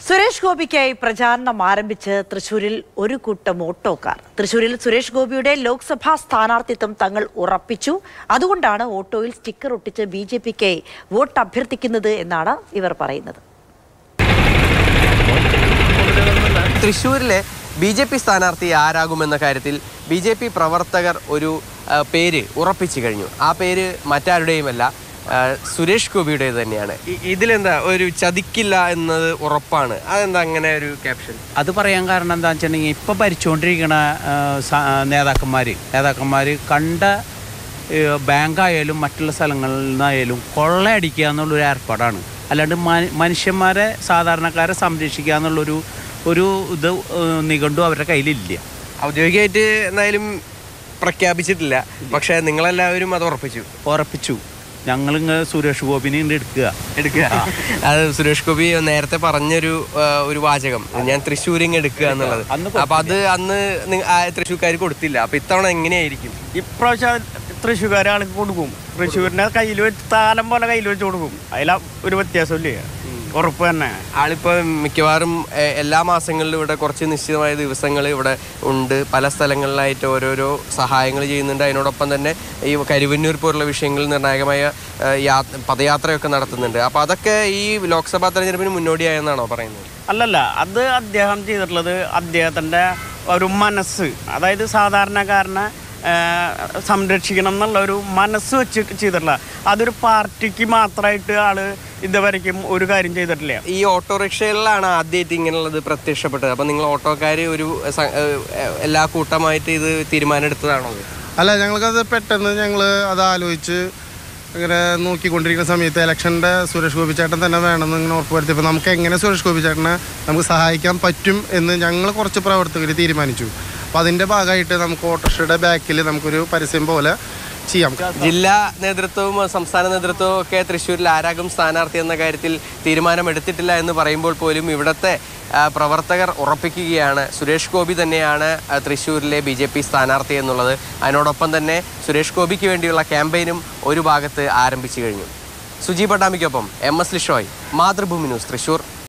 സുരേഷ് ഗോപിക്കായി പ്രചാരണം ആരംഭിച്ച് തൃശൂരിൽ ഒരു കൂട്ടം ഓട്ടോക്കാർ തൃശൂരിൽ സുരേഷ് ഗോപിയുടെ ലോക്സഭാ സ്ഥാനാർത്ഥിത്വം തങ്ങൾ ഉറപ്പിച്ചു അതുകൊണ്ടാണ് ഓട്ടോയിൽ സ്റ്റിക്കർ ഒട്ടിച്ച് ബി ജെ പിക്കായി വോട്ട് അഭ്യർത്ഥിക്കുന്നത് എന്നാണ് ഇവർ പറയുന്നത് തൃശ്ശൂരിലെ ബി ജെ പി സ്ഥാനാർത്ഥി ആരാകുമെന്ന കാര്യത്തിൽ ബി ജെ പി പ്രവർത്തകർ ഒരു ആ, പേര് ഉറപ്പിച്ചു കഴിഞ്ഞു ആ പേര് മറ്റാരുടെയുമല്ല ആ, സുരേഷ് ഗോപിയുടേത് തന്നെയാണ് ഇ- ഇതിലെന്താ ഒരു ചതിക്കില്ല എന്നത് ഉറപ്പാണ് അതെന്താ അങ്ങനെ ഒരു ക്യാപ്ഷൻ അത് പറയാൻ കാരണം എന്താ വെച്ചിട്ടുണ്ടെങ്കിൽ ഇപ്പം ഭരിച്ചുകൊണ്ടിരിക്കുന്ന നേതാക്കന്മാർ നേതാക്കന്മാർ കണ്ട ഏഹ്, ബാങ്കായാലും മറ്റുള്ള സ്ഥലങ്ങളിൽ നിന്നായാലും കൊള്ളയടിക്കുക എന്നുള്ളൊരു ഏർപ്പാടാണ് അല്ലാണ്ട് മ- മനുഷ്യന്മാരെ സാധാരണക്കാരെ സംരക്ഷിക്കുക എന്നുള്ളൊരു ഒരു ഇത് ഏഹ്, നിഘണ്ടു അവരുടെ കയ്യിലില്ല ഔദ്യോഗികമായിട്ട് എന്തായാലും പ്രഖ്യാപിച്ചിട്ടില്ല പക്ഷേ നിങ്ങളെല്ലാവരും അത് ഉറപ്പിച്ചു ഉറപ്പിച്ചു ഞങ്ങളിങ്ങ് സുരേഷ് ഗോപിനെ ഇങ്ങട് എടുക്കുക എടുക്കുക അത് സുരേഷ് ഗോപി നേരത്തെ പറഞ്ഞൊരു ആ, ഒരു വാചകം ഞാൻ തൃശ്ശൂരിങ് എടുക്കുക എന്നുള്ളത് അന്ന് അപ്പൊ അത് അന്ന് നിങ്ങ- ആ തൃശ്ശൂർക്കാർ കൊടുത്തില്ല അപ്പൊ ഇത്തവണ എങ്ങനെയായിരിക്കും ഇപ്രാവശ്യം തൃശ്ശൂർക്കാരെ ആൾക്ക് കൊടുക്കും തൃശ്ശൂരിനെ കയ്യിൽ വെച്ച് താലം പോലെ കയ്യിൽ വെച്ച് കൊടുക്കും അതിലാ ഒരു വ്യത്യാസമില്ലേ ഉറപ്പ് തന്നെ ആളിപ്പോ മിക്കവാറും എ, എല്ലാ മാസങ്ങളിലും ഇവിടെ കുറച്ച് നിശ്ചിതമായ ദിവസങ്ങൾ ഇവിടെ ഉണ്ട് പല സ്ഥലങ്ങളിലായിട്ട് ഓരോരോ സഹായങ്ങൾ ചെയ്യുന്നുണ്ട് അതിനോടൊപ്പം തന്നെ ഈ കരുവന്നൂർ പോലുള്ള വിഷയങ്ങളിൽ നിർണായകമായ ഏ, യാ- പദയാത്രയൊക്കെ നടത്തുന്നുണ്ട് അപ്പൊ അതൊക്കെ ഈ ലോക്സഭാ തെരഞ്ഞെടുപ്പിന് മുന്നോടിയായെന്നാണോ പറയുന്നത് അല്ലല്ല അത് അദ്ദേഹം ചെയ്തിട്ടുള്ളത് അദ്ദേഹത്തിൻ്റെ ഒരു മനസ്സ് അതായത് സാധാരണക്കാരനെ ആ, സംരക്ഷിക്കണം എന്നുള്ള ഒരു മനസ്സ് വെച്ച് ചെയ്തിട്ടുള്ള അതൊരു പാർട്ടിക്ക് മാത്രമായിട്ട് ആള് ഇതുവരെയ്ക്കും ഒരു കാര്യം ചെയ്തിട്ടില്ല ഈ ഓട്ടോറിക്ഷകളിലാണ് ആദ്യമായിട്ട് ഇങ്ങനെയുള്ളത് പ്രത്യക്ഷപ്പെട്ടത് അപ്പൊ നിങ്ങൾ ഓട്ടോക്കാർ ഒരു സ- ഏ, എല്ലാ കൂട്ടമായിട്ട് ഇത് തീരുമാനം എടുത്തതാണോ ഇത്? അല്ല ഞങ്ങൾക്കത് പെട്ടെന്ന് ഞങ്ങൾ അത് ആലോചിച്ച് ഇങ്ങനെ നോക്കിക്കൊണ്ടിരിക്കുന്ന സമയത്ത് ഇലക്ഷൻ്റെ സുരേഷ് ഗോപി ചേട്ടൻ തന്നെ വേണമെന്ന് ഇങ്ങനെ ഉറപ്പുവരുത്തിയപ്പോൾ നമുക്ക് എങ്ങനെ സുരേഷ് ഗോപി ചേട്ടനെ നമുക്ക് സഹായിക്കാൻ പറ്റും എന്ന് ഞങ്ങൾ കുറച്ച് പ്രവർത്തകർ തീരുമാനിച്ചു അപ്പോൾ അതിൻ്റെ ഭാഗമായിട്ട് നമുക്ക് ഓട്ടോറിക്ഷയുടെ ബാക്കിൽ നമുക്കൊരു പരസ്യം പോലെ ചെയ്യാം ജില്ലാ നേതൃത്വവും സംസ്ഥാന നേതൃത്വവും ഒക്കെ തൃശ്ശൂരിൽ ആരാകും സ്ഥാനാർത്ഥി എന്ന കാര്യത്തിൽ തീരുമാനമെടുത്തിട്ടില്ല എന്ന് പറയുമ്പോൾ പോലും ഇവിടുത്തെ ആ, പ്രവർത്തകർ ഉറപ്പിക്കുകയാണ് സുരേഷ് ഗോപി തന്നെയാണ് ആ, തൃശ്ശൂരിലെ ബി ജെ പി സ്ഥാനാർത്ഥി എന്നുള്ളത് അതിനോടൊപ്പം തന്നെ സുരേഷ് ഗോപിക്ക് വേണ്ടിയുള്ള ക്യാമ്പയിനും ഒരു ഭാഗത്ത് ആരംഭിച്ചു കഴിഞ്ഞു സുജി പട്ടാമിക്കൊപ്പം M S Lishoy Mathrubhumi news Thrissur